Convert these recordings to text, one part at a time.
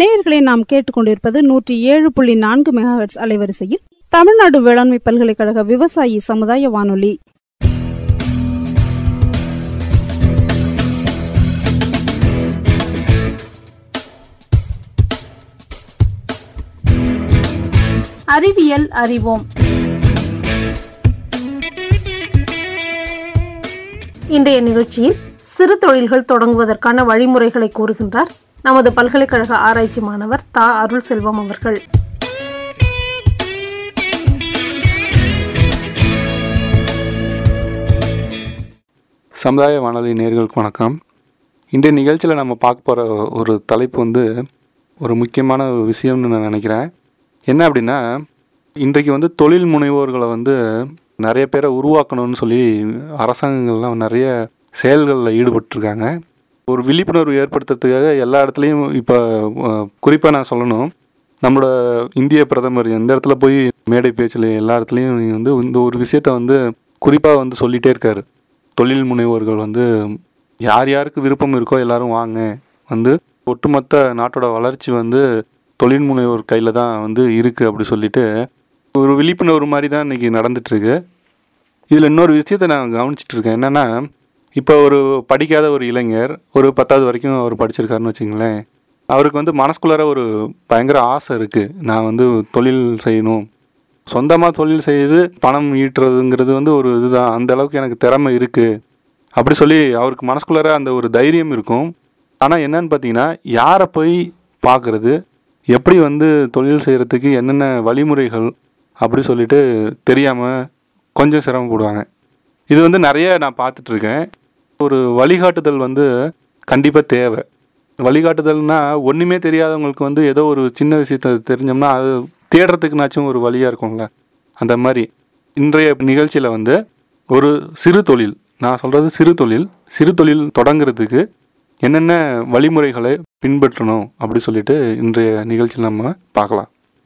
நேயர்களை நாம் கேட்டுக்கொண்டிருப்பது நூற்றி ஏழு புள்ளி நான்கு மெகாஹெட்ஸ் அலைவரிசையில் தமிழ்நாடு வேளாண்மை பல்கலைக்கழக விவசாயி சமுதாய வானொலி அறிவியல் அறிவோம் இன்றைய நிகழ்ச்சியில் சிறு தொழில்கள் தொடங்குவதற்கான வழிமுறைகளை கூறுகின்றார் நமது பல்கலைக்கழக ஆராய்ச்சி மாணவர் தா அருள் செல்வம் அவர்கள் சமுதாய வானொலி நேர்களுக்கு வணக்கம் இன்றைய நிகழ்ச்சியில் நம்ம பார்க்க போகிற ஒரு தலைப்பு வந்து ஒரு முக்கியமான ஒரு விஷயம்னு நான் நினைக்கிறேன் என்ன அப்படின்னா இன்றைக்கு வந்து தொழில் முனைவோர்களை வந்து நிறைய பேரை உருவாக்கணும்னு சொல்லி அரசாங்கங்கள்லாம் நிறைய செயல்களில் ஈடுபட்டிருக்காங்க ஒரு விழிப்புணர்வு ஏற்படுத்துறதுக்காக எல்லா இடத்துலையும் இப்போ குறிப்பாக நான் சொல்லணும் நம்மளோட இந்திய பிரதமர் எந்த இடத்துல போய் மேடை பேச்சில் எல்லா இடத்துலையும் வந்து இந்த ஒரு விஷயத்த வந்து குறிப்பாக வந்து சொல்லிகிட்டே இருக்காரு தொழில் முனைவோர்கள் வந்து யார் யாருக்கு விருப்பம் இருக்கோ எல்லாரும் வாங்க வந்து ஒட்டுமொத்த நாட்டோட வளர்ச்சி வந்து தொழில் முனைவோர் கையில் தான் வந்து இருக்குது அப்படி சொல்லிட்டு ஒரு விழிப்புணர்வு மாதிரி தான் இன்றைக்கி நடந்துட்டுருக்கு இதில் இன்னொரு விஷயத்தை நான் கவனிச்சிட்டு இருக்கேன் என்னென்னா இப்போ ஒரு படிக்காத ஒரு இளைஞர் ஒரு பத்தாவது வரைக்கும் அவர் படிச்சிருக்காருன்னு வச்சுங்களேன் அவருக்கு வந்து மனசுக்குள்ளார ஒரு பயங்கர ஆசை இருக்குது நான் வந்து தொழில் செய்யணும் சொந்தமாக தொழில் செய்து பணம் ஈட்டுறதுங்கிறது வந்து ஒரு இதுதான் அந்த அளவுக்கு எனக்கு திறமை இருக்குது அப்படி சொல்லி அவருக்கு மனசுக்குள்ளார அந்த ஒரு தைரியம் இருக்கும் ஆனால் என்னன்னு பார்த்தீங்கன்னா யாரை போய் பார்க்குறது எப்படி வந்து தொழில் செய்கிறதுக்கு என்னென்ன வழிமுறைகள் அப்படி சொல்லிட்டு தெரியாமல் கொஞ்சம் சிரமப்படுவாங்க இது வந்து நிறைய நான் பார்த்துட்ருக்கேன் ஒரு வழிகாட்டுதல் வந்து கண்டிப்பாக தேவை வழிகாட்டுதல்னா ஒன்றுமே தெரியாதவங்களுக்கு வந்து ஏதோ ஒரு சின்ன விஷயத்த தெரிஞ்சோம்னா அது தேடுறதுக்குனாச்சும் ஒரு வழியாக இருக்கும்ல அந்த மாதிரி இன்றைய நிகழ்ச்சியில் வந்து ஒரு சிறு தொழில் நான் சொல்கிறது சிறு தொழில் சிறு தொழில் தொடங்குறதுக்கு என்னென்ன வழிமுறைகளை பின்பற்றணும் அப்படி சொல்லிட்டு இன்றைய நிகழ்ச்சியில் நம்ம பார்க்கலாம்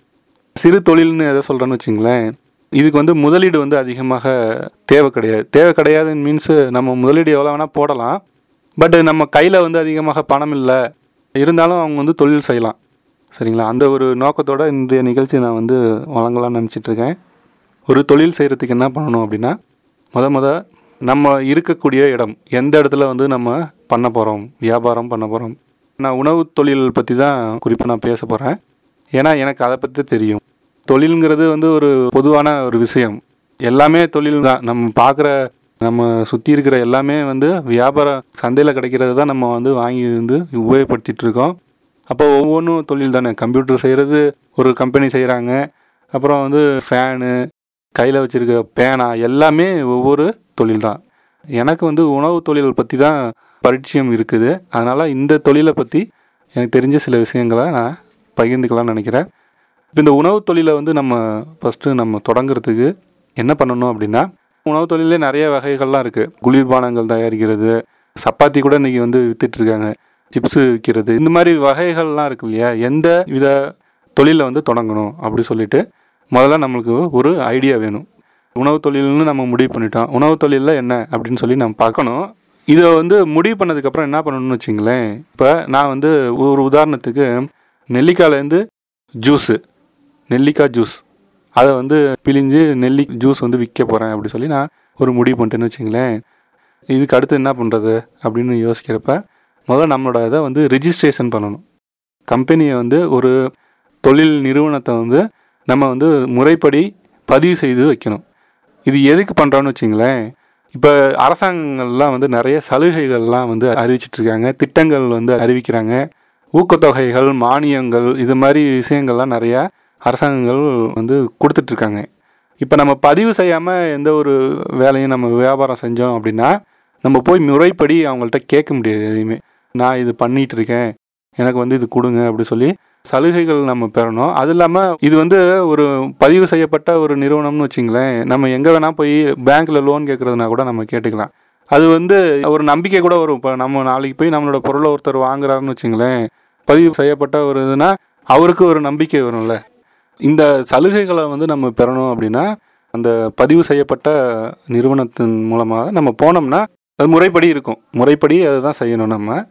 சிறு தொழில்னு எதை சொல்கிறேன்னு வச்சுங்களேன் இதுக்கு வந்து முதலீடு வந்து அதிகமாக தேவை கிடையாது தேவை கிடையாது மீன்ஸு நம்ம முதலீடு எவ்வளோ வேணால் போடலாம் பட் நம்ம கையில் வந்து அதிகமாக பணம் இல்லை இருந்தாலும் அவங்க வந்து தொழில் செய்யலாம் சரிங்களா அந்த ஒரு நோக்கத்தோட இன்றைய நிகழ்ச்சி நான் வந்து வழங்கலாம்னு நினச்சிட்ருக்கேன் ஒரு தொழில் செய்கிறதுக்கு என்ன பண்ணணும் அப்படின்னா முத முத நம்ம இருக்கக்கூடிய இடம் எந்த இடத்துல வந்து நம்ம பண்ண போகிறோம் வியாபாரம் பண்ண போகிறோம் நான் உணவு தொழில் பற்றி தான் குறிப்பாக நான் பேச போகிறேன் ஏன்னா எனக்கு அதை பற்றி தெரியும் தொழிலுங்கிறது வந்து ஒரு பொதுவான ஒரு விஷயம் எல்லாமே தொழில் தான் நம்ம பார்க்குற நம்ம சுற்றி இருக்கிற எல்லாமே வந்து வியாபார சந்தையில் கிடைக்கிறது தான் நம்ம வந்து வாங்கி வந்து உபயோகப்படுத்திட்டு இருக்கோம் அப்போ ஒவ்வொன்றும் தொழில் தானே கம்ப்யூட்டர் செய்கிறது ஒரு கம்பெனி செய்கிறாங்க அப்புறம் வந்து ஃபேனு கையில் வச்சுருக்க பேனா எல்லாமே ஒவ்வொரு தொழில் தான் எனக்கு வந்து உணவு தொழில் பற்றி தான் பரிச்சயம் இருக்குது அதனால் இந்த தொழிலை பற்றி எனக்கு தெரிஞ்ச சில விஷயங்களை நான் பகிர்ந்துக்கலாம்னு நினைக்கிறேன் இப்போ இந்த உணவு தொழிலை வந்து நம்ம ஃபஸ்ட்டு நம்ம தொடங்குறதுக்கு என்ன பண்ணணும் அப்படின்னா உணவு தொழிலே நிறைய வகைகள்லாம் இருக்குது குளிர்பானங்கள் தயாரிக்கிறது சப்பாத்தி கூட இன்றைக்கி வந்து விற்றுட்ருக்காங்க சிப்ஸு விற்கிறது இந்த மாதிரி வகைகள்லாம் இருக்கு இல்லையா எந்த வித தொழிலை வந்து தொடங்கணும் அப்படி சொல்லிட்டு முதல்ல நம்மளுக்கு ஒரு ஐடியா வேணும் உணவு தொழில்னு நம்ம முடிவு பண்ணிட்டோம் உணவு தொழிலில் என்ன அப்படின்னு சொல்லி நம்ம பார்க்கணும் இதை வந்து முடிவு பண்ணதுக்கப்புறம் என்ன பண்ணணும்னு வச்சிங்களேன் இப்போ நான் வந்து ஒரு உதாரணத்துக்கு நெல்லிக்காயிலேருந்து ஜூஸு நெல்லிக்காய் ஜூஸ் அதை வந்து பிழிஞ்சு நெல்லி ஜூஸ் வந்து விற்க போகிறேன் அப்படி சொல்லி நான் ஒரு முடிவு பண்ணிட்டேன்னு வச்சிங்களேன் இதுக்கு அடுத்து என்ன பண்ணுறது அப்படின்னு யோசிக்கிறப்ப முதல்ல நம்மளோட இதை வந்து ரிஜிஸ்ட்ரேஷன் பண்ணணும் கம்பெனியை வந்து ஒரு தொழில் நிறுவனத்தை வந்து நம்ம வந்து முறைப்படி பதிவு செய்து வைக்கணும் இது எதுக்கு பண்ணுறோன்னு வச்சிங்களேன் இப்போ அரசாங்கங்கள்லாம் வந்து நிறைய சலுகைகள்லாம் வந்து அறிவிச்சிட்ருக்காங்க திட்டங்கள் வந்து அறிவிக்கிறாங்க ஊக்கத்தொகைகள் மானியங்கள் இது மாதிரி விஷயங்கள்லாம் நிறையா அரசாங்கங்கள் வந்து கொடுத்துட்ருக்காங்க இப்போ நம்ம பதிவு செய்யாமல் எந்த ஒரு வேலையும் நம்ம வியாபாரம் செஞ்சோம் அப்படின்னா நம்ம போய் முறைப்படி அவங்கள்ட்ட கேட்க முடியாது எதையுமே நான் இது பண்ணிகிட்டு இருக்கேன் எனக்கு வந்து இது கொடுங்க அப்படி சொல்லி சலுகைகள் நம்ம பெறணும் அது இல்லாமல் இது வந்து ஒரு பதிவு செய்யப்பட்ட ஒரு நிறுவனம்னு வச்சிங்களேன் நம்ம எங்கே வேணால் போய் பேங்க்கில் லோன் கேட்குறதுனா கூட நம்ம கேட்டுக்கலாம் அது வந்து ஒரு நம்பிக்கை கூட வரும் இப்போ நம்ம நாளைக்கு போய் நம்மளோட பொருளை ஒருத்தர் வாங்குறாருன்னு வச்சிங்களேன் பதிவு செய்யப்பட்ட ஒரு இதுனா அவருக்கு ஒரு நம்பிக்கை வரும்ல இந்த சலுகைகளை வந்து நம்ம பெறணும் அப்படின்னா அந்த பதிவு செய்யப்பட்ட நிறுவனத்தின் மூலமாக நம்ம போனோம்னா அது முறைப்படி இருக்கும் முறைப்படி அதை தான் செய்யணும் நம்ம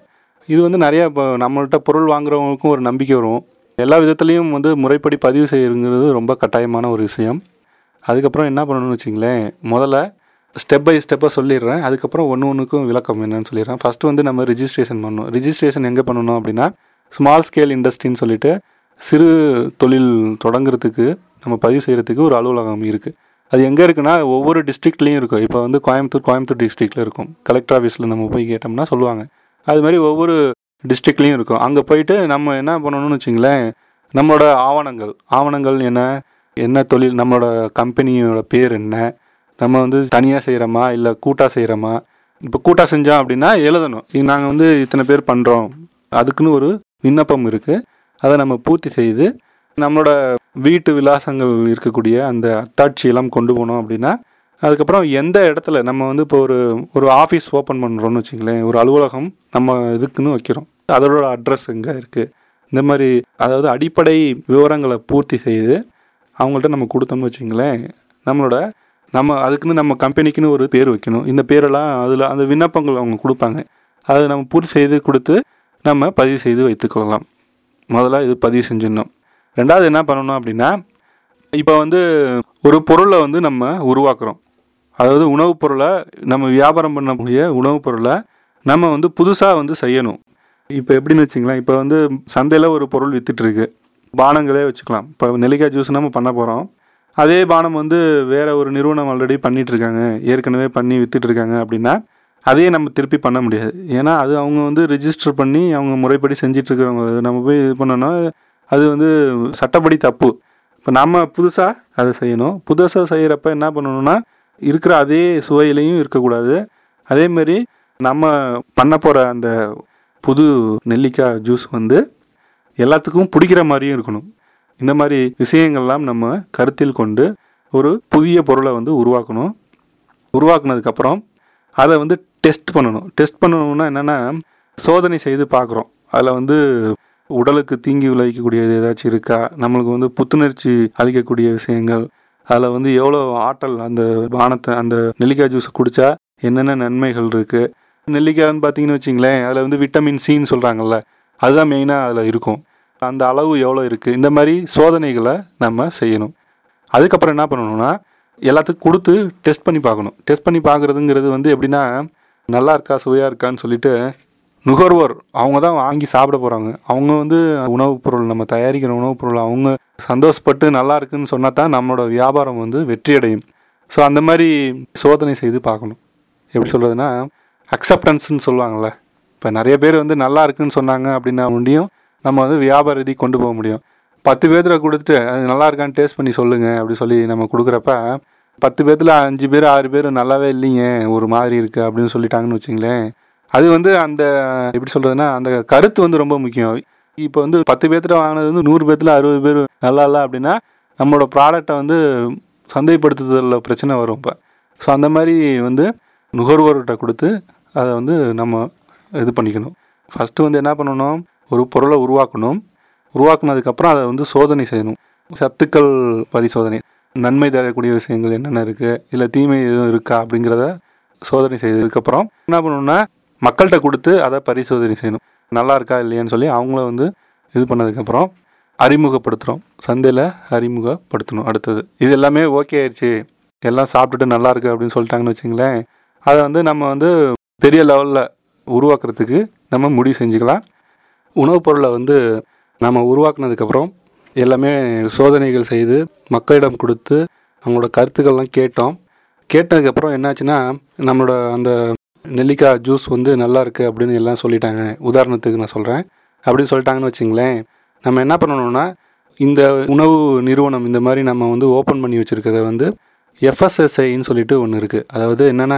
இது வந்து நிறைய இப்போ நம்மள்ட்ட பொருள் வாங்குறவங்களுக்கும் ஒரு நம்பிக்கை வரும் எல்லா விதத்துலேயும் வந்து முறைப்படி பதிவு செய்யுங்கிறது ரொம்ப கட்டாயமான ஒரு விஷயம் அதுக்கப்புறம் என்ன பண்ணணும்னு வச்சிங்களேன் முதல்ல ஸ்டெப் பை ஸ்டெப்பாக சொல்லிடுறேன் அதுக்கப்புறம் ஒன்று ஒன்றுக்கும் விளக்கம் என்னன்னு சொல்லிடுறேன் ஃபஸ்ட்டு வந்து நம்ம ரிஜிஸ்ட்ரேஷன் பண்ணணும் ரிஜிஸ்ட்ரேஷன் எங்கே பண்ணணும் அப்படின்னா ஸ்மால் ஸ்கேல் இண்டஸ்ட்ரின்னு சொல்லிட்டு சிறு தொழில் தொடங்குறதுக்கு நம்ம பதிவு செய்கிறதுக்கு ஒரு அலுவலகம் இருக்குது அது எங்கே இருக்குன்னா ஒவ்வொரு டிஸ்ட்ரிக்ட்லேயும் இருக்கும் இப்போ வந்து கோயம்புத்தூர் கோயம்புத்தூர் டிஸ்ட்ரிக்டில் இருக்கும் கலெக்டர் ஆஃபீஸில் நம்ம போய் கேட்டோம்னா சொல்லுவாங்க அது மாதிரி ஒவ்வொரு டிஸ்ட்ரிக்ட்லேயும் இருக்கும் அங்கே போயிட்டு நம்ம என்ன பண்ணணும்னு வச்சிங்களேன் நம்மளோட ஆவணங்கள் ஆவணங்கள் என்ன என்ன தொழில் நம்மளோட கம்பெனியோட பேர் என்ன நம்ம வந்து தனியாக செய்கிறோமா இல்லை கூட்டாக செய்கிறோமா இப்போ கூட்டாக செஞ்சோம் அப்படின்னா எழுதணும் நாங்கள் வந்து இத்தனை பேர் பண்ணுறோம் அதுக்குன்னு ஒரு விண்ணப்பம் இருக்குது அதை நம்ம பூர்த்தி செய்து நம்மளோட வீட்டு விலாசங்கள் இருக்கக்கூடிய அந்த அத்தாட்சி எல்லாம் கொண்டு போனோம் அப்படின்னா அதுக்கப்புறம் எந்த இடத்துல நம்ம வந்து இப்போ ஒரு ஒரு ஆஃபீஸ் ஓப்பன் பண்ணுறோம்னு வச்சுங்களேன் ஒரு அலுவலகம் நம்ம இதுக்குன்னு வைக்கிறோம் அதோட அட்ரஸ் எங்கே இருக்குது இந்த மாதிரி அதாவது அடிப்படை விவரங்களை பூர்த்தி செய்து அவங்கள்ட்ட நம்ம கொடுத்தோம்னு வச்சுங்களேன் நம்மளோட நம்ம அதுக்குன்னு நம்ம கம்பெனிக்குன்னு ஒரு பேர் வைக்கணும் இந்த பேரெல்லாம் அதில் அந்த விண்ணப்பங்கள் அவங்க கொடுப்பாங்க அதை நம்ம பூர்த்தி செய்து கொடுத்து நம்ம பதிவு செய்து வைத்துக்கொள்ளலாம் முதல்ல இது பதிவு செஞ்சிடணும் ரெண்டாவது என்ன பண்ணணும் அப்படின்னா இப்போ வந்து ஒரு பொருளை வந்து நம்ம உருவாக்குறோம் அதாவது உணவுப் பொருளை நம்ம வியாபாரம் பண்ணக்கூடிய உணவுப் பொருளை நம்ம வந்து புதுசாக வந்து செய்யணும் இப்போ எப்படின்னு வச்சிங்களேன் இப்போ வந்து சந்தையில் ஒரு பொருள் வித்துட்ருக்கு பானங்களே வச்சுக்கலாம் இப்போ நெல்லிக்காய் ஜூஸ் நம்ம பண்ண போகிறோம் அதே பானம் வந்து வேற ஒரு நிறுவனம் ஆல்ரெடி பண்ணிட்டு இருக்காங்க ஏற்கனவே பண்ணி வித்துட்டு இருக்காங்க அப்படின்னா அதையே நம்ம திருப்பி பண்ண முடியாது ஏன்னா அது அவங்க வந்து ரிஜிஸ்டர் பண்ணி அவங்க முறைப்படி செஞ்சிட்டு இருக்கிறவங்க அது நம்ம போய் இது பண்ணோன்னா அது வந்து சட்டப்படி தப்பு இப்போ நம்ம புதுசாக அதை செய்யணும் புதுசாக செய்கிறப்ப என்ன பண்ணணும்னா இருக்கிற அதே சுவையிலையும் இருக்கக்கூடாது அதேமாரி நம்ம பண்ண போகிற அந்த புது நெல்லிக்காய் ஜூஸ் வந்து எல்லாத்துக்கும் பிடிக்கிற மாதிரியும் இருக்கணும் இந்த மாதிரி விஷயங்கள்லாம் நம்ம கருத்தில் கொண்டு ஒரு புதிய பொருளை வந்து உருவாக்கணும் உருவாக்குனதுக்கப்புறம் அதை வந்து டெஸ்ட் பண்ணணும் டெஸ்ட் பண்ணணும்னா என்னென்னா சோதனை செய்து பார்க்குறோம் அதில் வந்து உடலுக்கு தீங்கி விளைவிக்கக்கூடியது ஏதாச்சும் இருக்கா நம்மளுக்கு வந்து புத்துணர்ச்சி அளிக்கக்கூடிய விஷயங்கள் அதில் வந்து எவ்வளோ ஆற்றல் அந்த பானத்தை அந்த நெல்லிக்காய் ஜூஸ் குடித்தா என்னென்ன நன்மைகள் இருக்குது நெல்லிக்காய்னு பார்த்தீங்கன்னு வச்சிங்களேன் அதில் வந்து விட்டமின் சின்னு சொல்கிறாங்கல்ல அதுதான் மெயினாக அதில் இருக்கும் அந்த அளவு எவ்வளோ இருக்குது இந்த மாதிரி சோதனைகளை நம்ம செய்யணும் அதுக்கப்புறம் என்ன பண்ணணும்னா எல்லாத்துக்கும் கொடுத்து டெஸ்ட் பண்ணி பார்க்கணும் டெஸ்ட் பண்ணி பார்க்குறதுங்கிறது வந்து எப்படின்னா நல்லா இருக்கா சுவையாக இருக்கான்னு சொல்லிட்டு நுகர்வோர் அவங்க தான் வாங்கி சாப்பிட போகிறாங்க அவங்க வந்து உணவுப் பொருள் நம்ம தயாரிக்கிற உணவுப் பொருள் அவங்க சந்தோஷப்பட்டு நல்லா இருக்குன்னு சொன்னால் தான் நம்மளோட வியாபாரம் வந்து வெற்றி அடையும் ஸோ அந்த மாதிரி சோதனை செய்து பார்க்கணும் எப்படி சொல்கிறதுனா அக்செப்டன்ஸ்னு சொல்லுவாங்கள்ல இப்போ நிறைய பேர் வந்து நல்லா இருக்குன்னு சொன்னாங்க அப்படின்னா முடியும் நம்ம வந்து வியாபார ரீதி கொண்டு போக முடியும் பத்து பேர்த்துல கொடுத்துட்டு அது நல்லா இருக்கான்னு டேஸ்ட் பண்ணி சொல்லுங்க அப்படி சொல்லி நம்ம கொடுக்குறப்ப பத்து பேர்த்துல அஞ்சு பேர் ஆறு பேர் நல்லாவே இல்லைங்க ஒரு மாதிரி இருக்கு அப்படின்னு சொல்லிட்டாங்கன்னு வச்சுங்களேன் அது வந்து அந்த எப்படி சொல்றதுன்னா அந்த கருத்து வந்து ரொம்ப முக்கியம் இப்போ வந்து பத்து பேர்த்துல வாங்கினது வந்து நூறு பேர்த்துல அறுபது பேர் நல்லா இல்லை அப்படின்னா நம்மளோட ப்ராடக்டை வந்து சந்தைப்படுத்துதலில் பிரச்சனை வரும் இப்போ ஸோ அந்த மாதிரி வந்து நுகர்வோர்கிட்ட கொடுத்து அதை வந்து நம்ம இது பண்ணிக்கணும் ஃபஸ்ட்டு வந்து என்ன பண்ணணும் ஒரு பொருளை உருவாக்கணும் உருவாக்குனதுக்கப்புறம் அதை வந்து சோதனை செய்யணும் சத்துக்கள் பரிசோதனை நன்மை தரக்கூடிய விஷயங்கள் என்னென்ன இருக்குது இல்லை தீமை எதுவும் இருக்கா அப்படிங்கிறத சோதனை செய்ததுக்கப்புறம் என்ன பண்ணணும்னா மக்கள்கிட்ட கொடுத்து அதை பரிசோதனை செய்யணும் நல்லா இருக்கா இல்லையான்னு சொல்லி அவங்கள வந்து இது பண்ணதுக்கப்புறம் அறிமுகப்படுத்துகிறோம் சந்தையில் அறிமுகப்படுத்தணும் அடுத்தது இது எல்லாமே ஓகே ஆயிடுச்சு எல்லாம் சாப்பிட்டுட்டு நல்லா இருக்கு அப்படின்னு சொல்லிட்டாங்கன்னு வச்சுங்களேன் அதை வந்து நம்ம வந்து பெரிய லெவலில் உருவாக்குறதுக்கு நம்ம முடிவு செஞ்சுக்கலாம் உணவுப் பொருளை வந்து நம்ம உருவாக்குனதுக்கப்புறம் எல்லாமே சோதனைகள் செய்து மக்களிடம் கொடுத்து அவங்களோட கருத்துக்கள்லாம் கேட்டோம் கேட்டதுக்கப்புறம் என்னாச்சுன்னா நம்மளோட அந்த நெல்லிக்காய் ஜூஸ் வந்து நல்லா இருக்குது அப்படின்னு எல்லாம் சொல்லிட்டாங்க உதாரணத்துக்கு நான் சொல்கிறேன் அப்படின்னு சொல்லிட்டாங்கன்னு வச்சுங்களேன் நம்ம என்ன பண்ணணும்னா இந்த உணவு நிறுவனம் இந்த மாதிரி நம்ம வந்து ஓப்பன் பண்ணி வச்சுருக்கிறத வந்து எஃப்எஸ்எஸ்ஐன்னு சொல்லிட்டு ஒன்று இருக்குது அதாவது என்னென்னா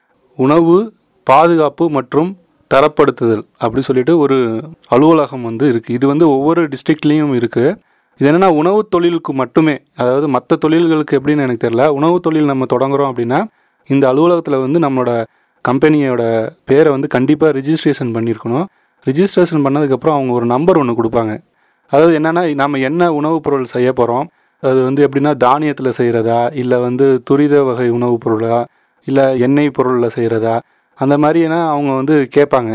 உணவு பாதுகாப்பு மற்றும் தரப்படுத்துதல் அப்படி சொல்லிட்டு ஒரு அலுவலகம் வந்து இருக்குது இது வந்து ஒவ்வொரு டிஸ்ட்ரிக்ட்லேயும் இருக்குது இது என்னென்னா உணவு தொழிலுக்கு மட்டுமே அதாவது மற்ற தொழில்களுக்கு எப்படின்னு எனக்கு தெரியல உணவு தொழில் நம்ம தொடங்குறோம் அப்படின்னா இந்த அலுவலகத்தில் வந்து நம்மளோட கம்பெனியோட பேரை வந்து கண்டிப்பாக ரிஜிஸ்ட்ரேஷன் பண்ணியிருக்கணும் ரிஜிஸ்ட்ரேஷன் பண்ணதுக்கப்புறம் அவங்க ஒரு நம்பர் ஒன்று கொடுப்பாங்க அதாவது என்னென்னா நம்ம என்ன உணவுப் பொருள் செய்ய போகிறோம் அது வந்து எப்படின்னா தானியத்தில் செய்கிறதா இல்லை வந்து துரித வகை உணவுப் பொருளா இல்லை எண்ணெய் பொருளில் செய்கிறதா அந்த மாதிரினா அவங்க வந்து கேட்பாங்க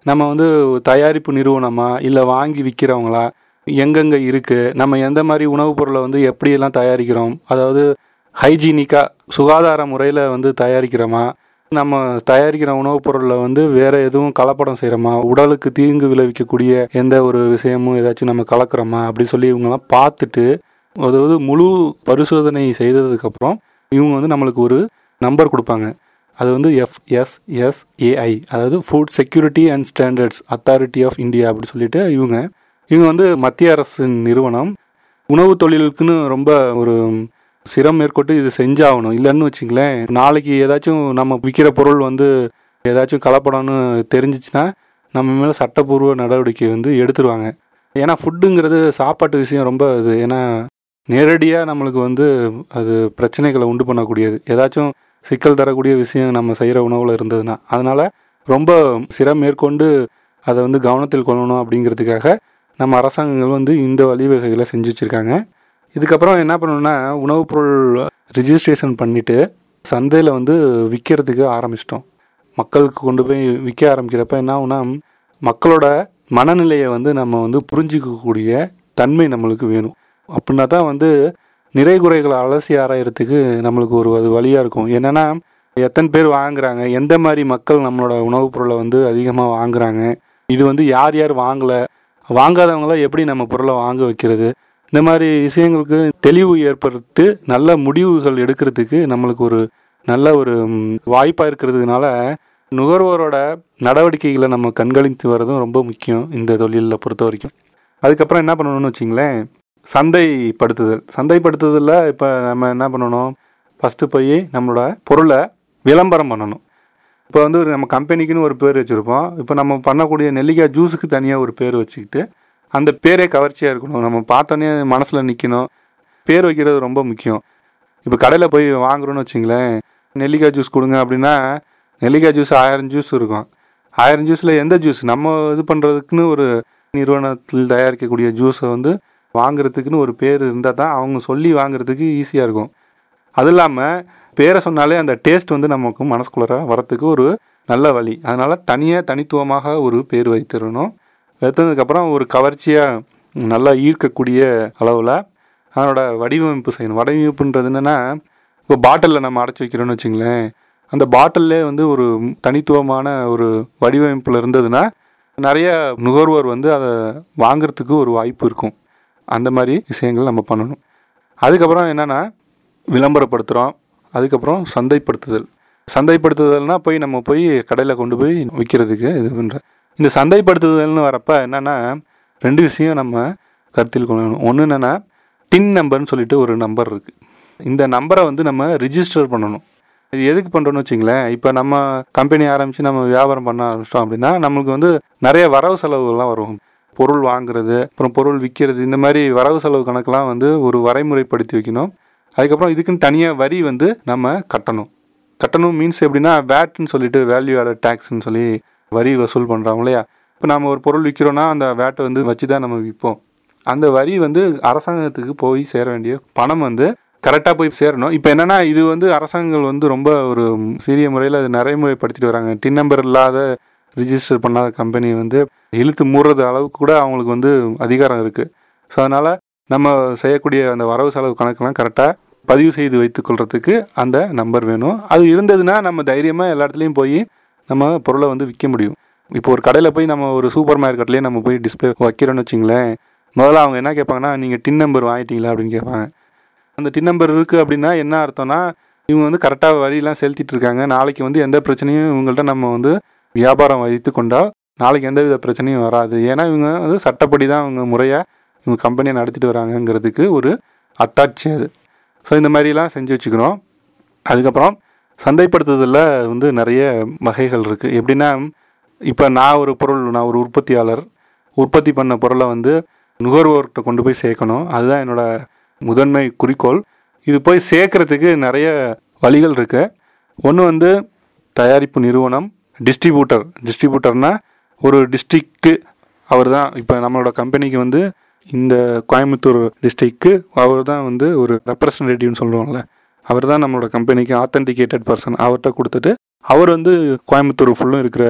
நம்ம வந்து தயாரிப்பு நிறுவனமா இல்லை வாங்கி விற்கிறவங்களா எங்கெங்கே இருக்குது நம்ம எந்த மாதிரி உணவுப் பொருளை வந்து எப்படியெல்லாம் தயாரிக்கிறோம் அதாவது ஹைஜீனிக்காக சுகாதார முறையில் வந்து தயாரிக்கிறோமா நம்ம தயாரிக்கிற உணவுப் பொருளில் வந்து வேறு எதுவும் கலப்படம் செய்கிறோமா உடலுக்கு தீங்கு விளைவிக்கக்கூடிய எந்த ஒரு விஷயமும் ஏதாச்சும் நம்ம கலக்கிறோமா அப்படி சொல்லி இவங்கெல்லாம் பார்த்துட்டு அதாவது முழு பரிசோதனை செய்ததுக்கப்புறம் இவங்க வந்து நம்மளுக்கு ஒரு நம்பர் கொடுப்பாங்க அது வந்து எஃப்எஸ்எஸ்ஏஐ அதாவது food security and standards authority of India அப்படி சொல்லிட்டு இவங்க இவங்க வந்து மத்திய அரசின் நிறுவனம் உணவு தொழிலுக்குன்னு ரொம்ப ஒரு சிரம் மேற்கொண்டு இது செஞ்சாகணும் இல்லைன்னு வச்சுங்களேன் நாளைக்கு ஏதாச்சும் நம்ம விற்கிற பொருள் வந்து ஏதாச்சும் கலப்படம்னு தெரிஞ்சிச்சுன்னா நம்ம மேலே சட்டப்பூர்வ நடவடிக்கை வந்து எடுத்துருவாங்க ஏன்னா ஃபுட்டுங்கிறது சாப்பாட்டு விஷயம் ரொம்ப இது ஏன்னா நேரடியாக நம்மளுக்கு வந்து அது பிரச்சனைகளை உண்டு பண்ணக்கூடியது ஏதாச்சும் சிக்கல் தரக்கூடிய விஷயம் நம்ம செய்கிற உணவில் இருந்ததுன்னா அதனால் ரொம்ப சிரம் மேற்கொண்டு அதை வந்து கவனத்தில் கொள்ளணும் அப்படிங்கிறதுக்காக நம்ம அரசாங்கங்கள் வந்து இந்த வழிவகைகளை செஞ்சு வச்சுருக்காங்க இதுக்கப்புறம் என்ன பண்ணணும்னா உணவுப் பொருள் ரிஜிஸ்ட்ரேஷன் பண்ணிவிட்டு சந்தையில் வந்து விற்கிறதுக்கு ஆரம்பிச்சிட்டோம் மக்களுக்கு கொண்டு போய் விற்க ஆரம்பிக்கிறப்ப என்ன ஆகுனா மக்களோட மனநிலையை வந்து நம்ம வந்து புரிஞ்சிக்கக்கூடிய தன்மை நம்மளுக்கு வேணும் அப்படின்னா தான் வந்து நிறை குறைகளை அலசி ஆராயறதுக்கு நம்மளுக்கு ஒரு அது வழியாக இருக்கும் என்னென்னா எத்தனை பேர் வாங்குறாங்க எந்த மாதிரி மக்கள் நம்மளோட உணவுப் பொருளை வந்து அதிகமாக வாங்குறாங்க இது வந்து யார் யார் வாங்கலை வாங்காதவங்கள எப்படி நம்ம பொருளை வாங்க வைக்கிறது இந்த மாதிரி விஷயங்களுக்கு தெளிவு ஏற்படுத்தி நல்ல முடிவுகள் எடுக்கிறதுக்கு நம்மளுக்கு ஒரு நல்ல ஒரு வாய்ப்பாக இருக்கிறதுனால நுகர்வோரோட நடவடிக்கைகளை நம்ம கண்காணித்து வர்றதும் ரொம்ப முக்கியம் இந்த தொழிலில் பொறுத்த வரைக்கும் அதுக்கப்புறம் என்ன பண்ணணும்னு வச்சிங்களேன் சந்தைப்படுத்துதல் சந்தைப்படுத்துதலில் இப்போ நம்ம என்ன பண்ணணும் ஃபஸ்ட்டு போய் நம்மளோட பொருளை விளம்பரம் பண்ணணும் இப்போ வந்து ஒரு நம்ம கம்பெனிக்குன்னு ஒரு பேர் வச்சுருப்போம் இப்போ நம்ம பண்ணக்கூடிய நெல்லிக்காய் ஜூஸுக்கு தனியாக ஒரு பேர் வச்சுக்கிட்டு அந்த பேரே கவர்ச்சியாக இருக்கணும் நம்ம பார்த்தோன்னே மனசில் நிற்கணும் பேர் வைக்கிறது ரொம்ப முக்கியம் இப்போ கடையில் போய் வாங்குறோன்னு வச்சிங்களேன் நெல்லிக்காய் ஜூஸ் கொடுங்க அப்படின்னா நெல்லிக்காய் ஜூஸ் ஆயிரம் ஜூஸ் இருக்கும் ஆயிரம் ஜூஸில் எந்த ஜூஸ் நம்ம இது பண்ணுறதுக்குன்னு ஒரு நிறுவனத்தில் தயாரிக்கக்கூடிய ஜூஸை வந்து வாங்குறதுக்குன்னு ஒரு பேர் இருந்தால் தான் அவங்க சொல்லி வாங்குறதுக்கு ஈஸியாக இருக்கும் அது இல்லாமல் பேரை சொன்னாலே அந்த டேஸ்ட் வந்து நமக்கு மனசுக்குள்ளார வரத்துக்கு ஒரு நல்ல வழி அதனால் தனியாக தனித்துவமாக ஒரு பேர் வைத்திடணும் வைத்ததுக்கப்புறம் ஒரு கவர்ச்சியாக நல்லா ஈர்க்கக்கூடிய அளவில் அதனோட வடிவமைப்பு செய்யணும் வடிவமைப்புன்றது என்னென்னா இப்போ பாட்டிலில் நம்ம அடைச்சி வைக்கிறோன்னு வச்சுங்களேன் அந்த பாட்டிலே வந்து ஒரு தனித்துவமான ஒரு வடிவமைப்பில் இருந்ததுன்னா நிறைய நுகர்வோர் வந்து அதை வாங்குறதுக்கு ஒரு வாய்ப்பு இருக்கும் அந்த மாதிரி விஷயங்கள் நம்ம பண்ணணும் அதுக்கப்புறம் என்னென்னா விளம்பரப்படுத்துகிறோம் அதுக்கப்புறம் சந்தைப்படுத்துதல் சந்தைப்படுத்துதல்னால் போய் நம்ம போய் கடையில் கொண்டு போய் விற்கிறதுக்கு இது பண்ணுற இந்த சந்தைப்படுத்துதல்னு வரப்ப என்னென்னா ரெண்டு விஷயம் நம்ம கருத்தில் கொள்ளணும் ஒன்று என்னென்னா டின் நம்பர்னு சொல்லிட்டு ஒரு நம்பர் இருக்குது இந்த நம்பரை வந்து நம்ம ரிஜிஸ்டர் பண்ணணும் இது எதுக்கு பண்ணுறோன்னு வச்சிங்களேன் இப்போ நம்ம கம்பெனி ஆரம்பித்து நம்ம வியாபாரம் பண்ண ஆரம்பிச்சிட்டோம் அப்படின்னா நம்மளுக்கு வந்து நிறைய வரவு செலவுகள்லாம் வரும் பொருள் வாங்குறது அப்புறம் பொருள் விற்கிறது இந்த மாதிரி வரவு செலவு கணக்கெலாம் வந்து ஒரு வரைமுறைப்படுத்தி வைக்கணும் அதுக்கப்புறம் இதுக்குன்னு தனியாக வரி வந்து நம்ம கட்டணும் கட்டணும் மீன்ஸ் எப்படின்னா வேட்னு சொல்லிட்டு வேல்யூ ஆடட் டேக்ஸ்னு சொல்லி வரி வசூல் பண்ணுறோம் இல்லையா இப்போ நம்ம ஒரு பொருள் விற்கிறோன்னா அந்த வேட்டை வந்து வச்சு தான் நம்ம விற்போம் அந்த வரி வந்து அரசாங்கத்துக்கு போய் சேர வேண்டிய பணம் வந்து கரெக்டாக போய் சேரணும் இப்போ என்னென்னா இது வந்து அரசாங்கங்கள் வந்து ரொம்ப ஒரு சீரிய முறையில் அது நடைமுறைப்படுத்திட்டு வராங்க டின் நம்பர் இல்லாத ரிஜிஸ்டர் பண்ணாத கம்பெனி வந்து இழுத்து மூடுறது அளவுக்கு கூட அவங்களுக்கு வந்து அதிகாரம் இருக்குது ஸோ அதனால் நம்ம செய்யக்கூடிய அந்த வரவு செலவு கணக்கெல்லாம் கரெக்டாக பதிவு செய்து வைத்துக்கொள்கிறதுக்கு அந்த நம்பர் வேணும் அது இருந்ததுன்னா நம்ம தைரியமாக எல்லா இடத்துலையும் போய் நம்ம பொருளை வந்து விற்க முடியும் இப்போ ஒரு கடையில் போய் நம்ம ஒரு சூப்பர் மார்க்கெட்லேயே நம்ம போய் டிஸ்பிளே வைக்கிறோன்னு வச்சிங்களேன் முதல்ல அவங்க என்ன கேட்பாங்கன்னா நீங்கள் டின் நம்பர் வாங்கிட்டீங்களா அப்படின்னு கேட்பாங்க அந்த டின் நம்பர் இருக்குது அப்படின்னா என்ன அர்த்தம்னா இவங்க வந்து கரெக்டாக வரியெல்லாம் செலுத்திட்டு இருக்காங்க நாளைக்கு வந்து எந்த பிரச்சனையும் இவங்கள்ட்ட நம்ம வந்து வியாபாரம் வைத்து கொண்டால் நாளைக்கு எந்த வித பிரச்சனையும் வராது ஏன்னா இவங்க வந்து சட்டப்படி தான் அவங்க முறையாக இவங்க கம்பெனியை நடத்திட்டு வராங்கங்கிறதுக்கு ஒரு அத்தாட்சி அது ஸோ இந்த மாதிரிலாம் செஞ்சு வச்சுக்கணும் அதுக்கப்புறம் சந்தைப்படுத்துதலில் வந்து நிறைய வகைகள் இருக்குது எப்படின்னா இப்போ நான் ஒரு பொருள் நான் ஒரு உற்பத்தியாளர் உற்பத்தி பண்ண பொருளை வந்து நுகர்வோர்கிட்ட கொண்டு போய் சேர்க்கணும் அதுதான் என்னோடய முதன்மை குறிக்கோள் இது போய் சேர்க்கறதுக்கு நிறைய வழிகள் இருக்கு ஒன்று வந்து தயாரிப்பு நிறுவனம் டிஸ்ட்ரிபியூட்டர் டிஸ்ட்ரிபியூட்டர்னால் ஒரு டிஸ்ட்ரிக்க்கு அவர் தான் இப்போ நம்மளோட கம்பெனிக்கு வந்து இந்த கோயம்புத்தூர் டிஸ்ட்ரிக்க்கு அவர் தான் வந்து ஒரு ரெப்ரசன்டேட்டிவ்னு சொல்லுவோம்ல அவர் தான் நம்மளோட கம்பெனிக்கு ஆத்தென்டிகேட்டட் பர்சன் அவர்கிட்ட கொடுத்துட்டு அவர் வந்து கோயம்புத்தூர் ஃபுல்லும் இருக்கிற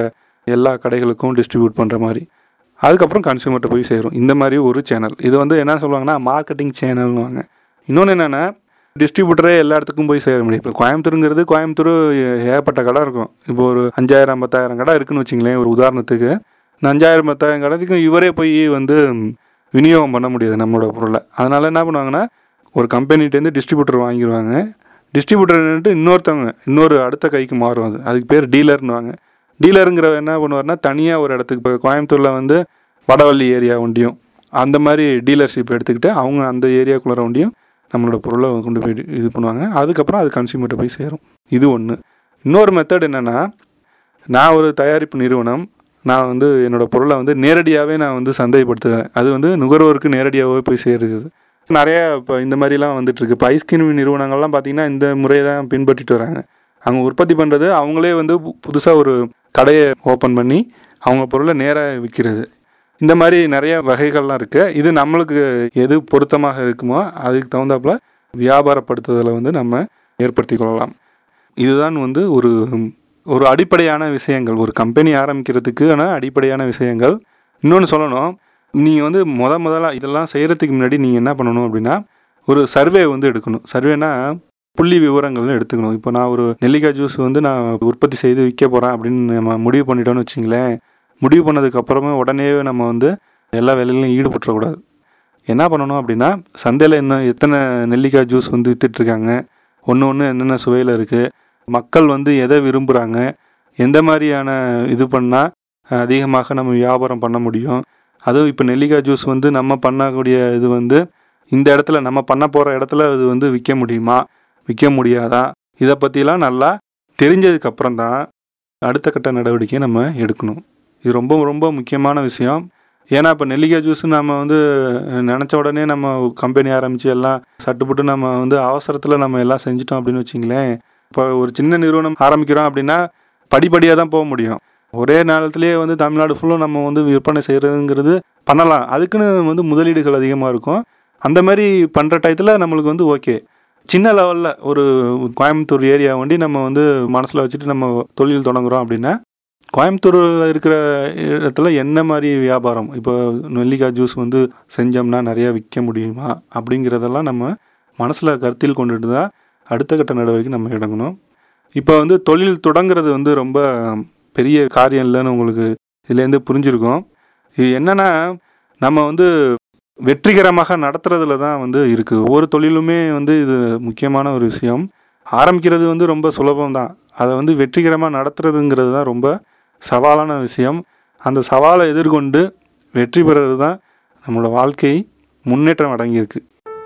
எல்லா கடைகளுக்கும் டிஸ்ட்ரிபியூட் பண்ணுற மாதிரி அதுக்கப்புறம் கன்சியூமர்கிட்ட போய் சேரும் இந்த மாதிரி ஒரு சேனல் இது வந்து என்ன சொல்லுவாங்கன்னா மார்க்கெட்டிங் சேனல்னுவாங்க இன்னொன்று என்னென்னா டிஸ்ட்ரிபியூட்டரே எல்லா இடத்துக்கும் போய் சேர முடியும் இப்போ கோயம்புத்தூருங்கிறது கோயம்புத்தூர் ஏ- ஏகப்பட்ட கடை இருக்கும் இப்போ ஒரு அஞ்சாயிரம் பத்தாயிரம் கடை இருக்குன்னு வச்சிங்களேன் ஒரு உதாரணத்துக்கு இந்த அஞ்சாயிரம் பத்தாயிரம் கடைக்கும் இவரே போய் வந்து விநியோகம் பண்ண முடியாது நம்மளோட பொருளை அதனால என்ன பண்ணுவாங்கன்னா ஒரு கம்பெனிட்டேருந்து டிஸ்ட்ரிபியூட்டர் வாங்கிடுவாங்க டிஸ்ட்ரிபியூட்டர்ன்ட்டு இன்னொருத்தவங்க இன்னொரு அடுத்த கைக்கு மாறும் அது அதுக்கு பேர் டீலர்னுவாங்க டீலருங்கிற என்ன பண்ணுவார்னா தனியாக ஒரு இடத்துக்கு இப்போ கோயம்புத்தூரில் வந்து வடவள்ளி ஏரியா ஒண்டியும் அந்த மாதிரி டீலர்ஷிப் எடுத்துக்கிட்டு அவங்க அந்த ஏரியாக்குள்ளே ஒண்டியும் நம்மளோட பொருளை கொண்டு போய் இது பண்ணுவாங்க அதுக்கப்புறம் அது கன்சியூமர்கிட்ட போய் சேரும் இது ஒன்று இன்னொரு மெத்தட் என்னென்னா நான் ஒரு தயாரிப்பு நிறுவனம் நான் வந்து என்னோடய பொருளை வந்து நேரடியாகவே நான் வந்து சந்தைப்படுத்துவேன் அது வந்து நுகர்வோருக்கு நேரடியாகவே போய் சேருது நிறைய இப்போ இந்த மாதிரிலாம் வந்துட்டு இருக்கு இப்போ ஐஸ்கிரீம் நிறுவனங்கள்லாம் பார்த்தீங்கன்னா இந்த முறையை தான் பின்பற்றிட்டு வராங்க அவங்க உற்பத்தி பண்ணுறது அவங்களே வந்து புதுசாக ஒரு கடையை ஓப்பன் பண்ணி அவங்க பொருளை நேராக விற்கிறது இந்த மாதிரி நிறைய வகைகள்லாம் இருக்குது இது நம்மளுக்கு எது பொருத்தமாக இருக்குமோ அதுக்கு தகுந்தாப்புல வியாபாரப்படுத்துதலை வந்து நம்ம ஏற்படுத்தி கொள்ளலாம் இதுதான் வந்து ஒரு ஒரு அடிப்படையான விஷயங்கள் ஒரு கம்பெனி ஆரம்பிக்கிறதுக்கான அடிப்படையான விஷயங்கள் இன்னொன்று சொல்லணும் நீங்கள் வந்து முத முதல்ல இதெல்லாம் செய்கிறதுக்கு முன்னாடி நீங்கள் என்ன பண்ணணும் அப்படின்னா ஒரு சர்வே வந்து எடுக்கணும் சர்வேனா புள்ளி விவரங்கள்னு எடுத்துக்கணும் இப்போ நான் ஒரு நெல்லிக்காய் ஜூஸ் வந்து நான் உற்பத்தி செய்து விற்க போகிறேன் அப்படின்னு நம்ம முடிவு பண்ணிட்டோம்னு வச்சிங்களேன் முடிவு பண்ணதுக்கு அப்புறமே உடனே நம்ம வந்து எல்லா வேலையிலும் ஈடுபட்டுறக்கூடாது என்ன பண்ணணும் அப்படின்னா சந்தையில் இன்னும் எத்தனை நெல்லிக்காய் ஜூஸ் வந்து வித்துட்ருக்காங்க ஒன்று ஒன்று என்னென்ன சுவையில் இருக்குது மக்கள் வந்து எதை விரும்புகிறாங்க எந்த மாதிரியான இது பண்ணால் அதிகமாக நம்ம வியாபாரம் பண்ண முடியும் அதுவும் இப்போ நெல்லிக்காய் ஜூஸ் வந்து நம்ம பண்ணக்கூடிய இது வந்து இந்த இடத்துல நம்ம பண்ண போகிற இடத்துல இது வந்து விற்க முடியுமா விற்க முடியாதா இதை பற்றிலாம் நல்லா தெரிஞ்சதுக்கப்புறம் தான் அடுத்த கட்ட நடவடிக்கையை நம்ம எடுக்கணும் இது ரொம்ப ரொம்ப முக்கியமான விஷயம் ஏன்னா இப்போ நெல்லிக்காய் ஜூஸ் நம்ம வந்து நினச்ச உடனே நம்ம கம்பெனி ஆரம்பித்து எல்லாம் சட்டுப்பட்டு நம்ம வந்து அவசரத்தில் நம்ம எல்லாம் செஞ்சிட்டோம் அப்படின்னு வச்சிங்களேன் இப்போ ஒரு சின்ன நிறுவனம் ஆரம்பிக்கிறோம் அப்படின்னா படிப்படியாக தான் போக முடியும் ஒரே நேரத்திலேயே வந்து தமிழ்நாடு ஃபுல்லும் நம்ம வந்து விற்பனை செய்கிறதுங்கிறது பண்ணலாம் அதுக்குன்னு வந்து முதலீடுகள் அதிகமாக இருக்கும் அந்த மாதிரி பண்ணுற டயத்தில் நம்மளுக்கு வந்து ஓகே சின்ன லெவலில் ஒரு கோயம்புத்தூர் ஏரியா வண்டி நம்ம வந்து மனசில் வச்சுட்டு நம்ம தொழில் தொடங்குறோம் அப்படின்னா கோயம்புத்தூரில் இருக்கிற இடத்துல என்ன மாதிரி வியாபாரம் இப்போ நெல்லிக்காய் ஜூஸ் வந்து செஞ்சோம்னா நிறையா விற்க முடியுமா அப்படிங்கிறதெல்லாம் நம்ம மனசில் கருத்தில் கொண்டுட்டு தான் அடுத்த கட்ட நடவடிக்கை நம்ம இடங்கணும் இப்போ வந்து தொழில் தொடங்குறது வந்து ரொம்ப பெரிய காரியம் இல்லைன்னு உங்களுக்கு இதுலேருந்து புரிஞ்சிருக்கும் இது என்னென்னா நம்ம வந்து வெற்றிகரமாக நடத்துறதுல தான் வந்து இருக்குது ஒவ்வொரு தொழிலுமே வந்து இது முக்கியமான ஒரு விஷயம் ஆரம்பிக்கிறது வந்து ரொம்ப சுலபம் தான் அதை வந்து வெற்றிகரமாக நடத்துறதுங்கிறது தான் ரொம்ப சவாலான விஷயம் அந்த சவாலை எதிர்கொண்டு வெற்றி பெறுறது தான் நம்மளோட வாழ்க்கை முன்னேற்றம் அடங்கியிருக்கு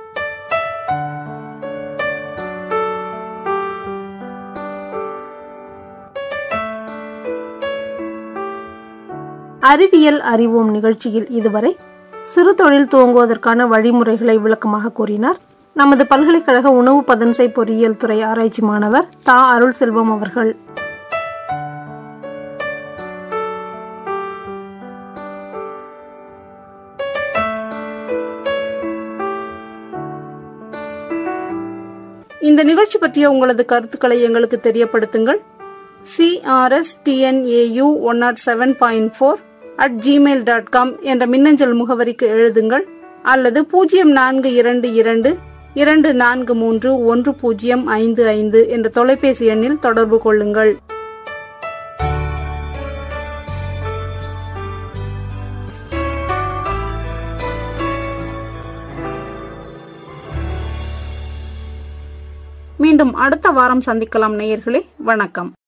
அறிவியல் அறிவோம் நிகழ்ச்சியில் இதுவரை சிறு தொழில் துவங்குவதற்கான வழிமுறைகளை விளக்கமாக கூறினார் நமது பல்கலைக்கழக உணவு பதன்சை பொறியியல் துறை ஆராய்ச்சி மாணவர் தா அருள் செல்வம் அவர்கள் இந்த நிகழ்ச்சி பற்றிய உங்களது கருத்துக்களை எங்களுக்கு தெரியப்படுத்துங்கள் CRS TNAU one nought seven point four at Gmail dot com என்ற மின்னஞ்சல் முகவரிக்கு எழுதுங்கள் அல்லது பூஜ்ஜியம் நான்கு இரண்டு இரண்டு இரண்டு நான்கு மூன்று ஒன்று பூஜ்ஜியம் ஐந்து ஐந்து என்ற தொலைபேசி எண்ணில் தொடர்பு கொள்ளுங்கள் மீண்டும் அடுத்த வாரம் சந்திக்கலாம் நேயர்களே வணக்கம்